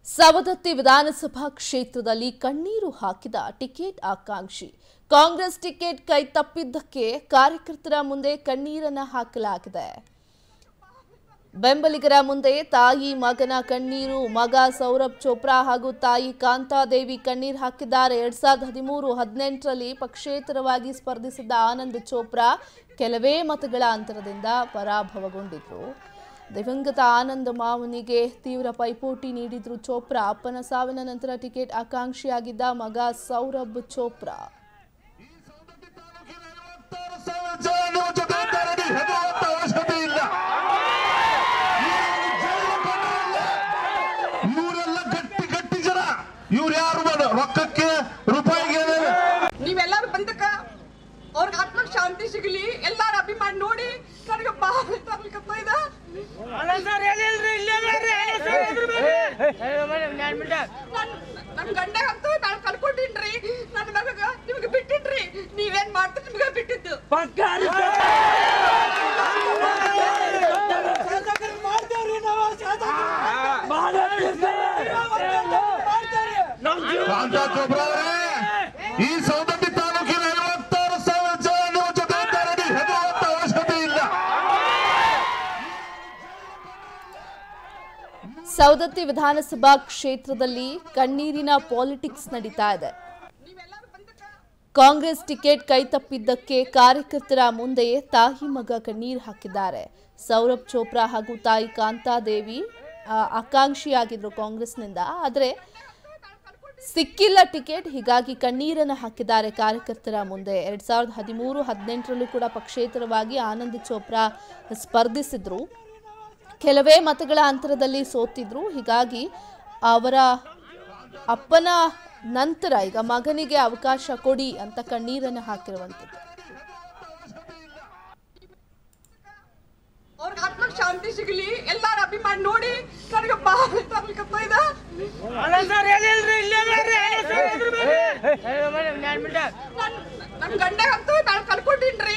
ಸವದತ್ತಿ ವಿಧಾನಸಭಾ ಕ್ಷೇತ್ರದಲ್ಲಿ ಕಣ್ಣೀರು ಹಾಕಿದ ಟಿಕೆಟ್ ಆಕಾಂಕ್ಷಿ ಕಾಂಗ್ರೆಸ್ ಟಿಕೆಟ್ ಕೈ ತಪ್ಪಿದ್ದಕ್ಕೆ ಕಾರ್ಯಕರ್ತರ ಮುಂದೆ ಕಣ್ಣೀರನ್ನ ಹಾಕಲಾಗಿದೆ ಬೆಂಬಲಿಗರ ಮುಂದೆ ತಾಯಿ ಮಗನ ಕಣ್ಣೀರು ಮಗ ಸೌರಭ್ ಚೋಪ್ರಾ ಹಾಗೂ ತಾಯಿ ಕಾಂತಾದೇವಿ ಕಣ್ಣೀರು ಹಾಕಿದ್ದಾರೆ ಎರಡ್ ಸಾವಿರದ ಹದಿಮೂರು ಹದಿನೆಂಟರಲ್ಲಿ ಪಕ್ಷೇತರವಾಗಿ ಸ್ಪರ್ಧಿಸಿದ್ದ ಆನಂದ್ ಚೋಪ್ರಾ ಕೆಲವೇ ಮತಗಳ ಅಂತರದಿಂದ ಪರಾಭವಗೊಂಡಿದ್ರು ದಿವಂಗತ ಆನಂದ್ ಮಾವನಿಗೆ ತೀವ್ರ ಪೈಪೋಟಿ ನೀಡಿದ್ರು ಚೋಪ್ರಾ ಅಪ್ಪನ ಸಾವಿನ ನಂತರ ಟಿಕೆಟ್ ಆಕಾಂಕ್ಷಿಯಾಗಿದ್ದ ಮಗ ಸೌರಭ್ ಚೋಪ್ರಾ ಜನ ಜೊತೆ ಇದ್ದಾರని ಹೆದರುವಂತ ಅವಶ್ಯಕತೆ ಇಲ್ಲ ಇವರೆಲ್ಲ ಗಟ್ಟಿ ಗಟ್ಟಿ ಜನ ಇವ್ರು ಯಾರು ಮಾಡು ರೊಕ್ಕಕ್ಕೆ ರೂಪಾಯಿಗೆ ಏನೇನು? ನೀವೆಲ್ಲರೂ ಬಂದಕ್ಕ ಅವ್ರಿಗೆ ಆತ್ಮಕ್ಕೆ ಶಾಂತಿ ಸಿಗಲಿ ಎಲ್ಲಾರ ಅಭಿಮಾನ ನೋಡಿ ನನಗೆ ಬಹಳ ತರ್ಲಿಕ್ಕತ್ತ ಇದ ನನ್ ನನ್ ಗಂಡ ಅಂತೂ ನಾನು ಕಳ್ಕೊಂಡಿನ್ರಿ ನನ್ನ ಮಗಗ ನಿಮ್ಗೆ ಬಿಟ್ಟಿನ್ರಿ ನೀವೇನ್ ಮಾಡ್ತೀರಿ ನಿಮ್ಗೆ ಬಿಟ್ಟಿದ್ದು ಕಾಂತಾ ಚೋಪ್ರಾ ಅವರೇ ಈ ಸೌದತ್ತಿ ತಾಲೂಕಿನ ಐವತ್ತಾರು ಸಾವಿರ ಜನ ನಿಮ್ಮ ಜೊತೆ ಇದ್ದಾರని ಹೆದರುವಂತ ಅವಶ್ಯಕತೆ ಇಲ್ಲ ಸವದತ್ತಿ ವಿಧಾನಸಭಾ ಕ್ಷೇತ್ರದಲ್ಲಿ ಕಣ್ಣೀರಿನ ಪಾಲಿಟಿಕ್ಸ್ ನಡೀತಾ ಇದೆ ನೀವೆಲ್ಲರೂ ಬಂದಕ್ಕ ಕಾಂಗ್ರೆಸ್ ಟಿಕೆಟ್ ಕೈತಪ್ಪಿದ್ದಕ್ಕೆ ಕಾರ್ಯಕರ್ತರ ಮುಂದೆ ತಾಯಿ ಮಗ ಕಣ್ಣೀರು ಹಾಕಿದ್ದಾರೆ ಸೌರಭ್ ಚೋಪ್ರಾ ಹಾಗೂ ತಾಯಿ ಕಾಂತಾದೇವಿ ಆ, ಆಕಾಂಕ್ಷಿಯಾಗಿದ್ರು ಕಾಂಗ್ರೆಸ್ನಿಂದ ಆದರೆ ಸಿಕ್ಕಿಲ್ಲ ಟಿಕೆಟ್ ಹೀಗಾಗಿ ಕಣ್ಣೀರನ್ನು ಹಾಕಿದ್ದಾರೆ ಕಾರ್ಯಕರ್ತರ ಮುಂದೆ ಎರಡ್ ಸಾವಿರದ ಹದಿಮೂರು ಹದಿನೆಂಟರಲ್ಲೂ ಕೂಡ ಪಕ್ಷೇತರವಾಗಿ ಆನಂದ್ ಚೋಪ್ರಾ ಸ್ಪರ್ಧಿಸಿದ್ರು ಕೆಲವೇ ಮತಗಳ ಅಂತರದಲ್ಲಿ ಸೋತಿದ್ರು ಹೀಗಾಗಿ ಅವರ ಅಪ್ಪನ ನಂತರ ಈಗ ಮಗನಿಗೆ ಅವಕಾಶ ಕೊಡಿ ಅಂತ ಕಣ್ಣೀರನ್ನು ಹಾಕಿರುವಂಥದ್ದು ಅವ್ರಿಗೆ ಆತ್ಮಕ್ಕೆ ಶಾಂತಿ ಸಿಗಲಿ ಎಲ್ಲಾರ ಅಭಿಮಾನ ನೋಡಿ ನನಗೆ ಬಹಳ ತರ್ಲಿಕ್ಕತ್ತ ಇದ ನನ್ ನನ್ ಗಂಡ ಅಂತೂ ನಾನು ಕಳ್ಕೊಂಡಿನ್ರಿ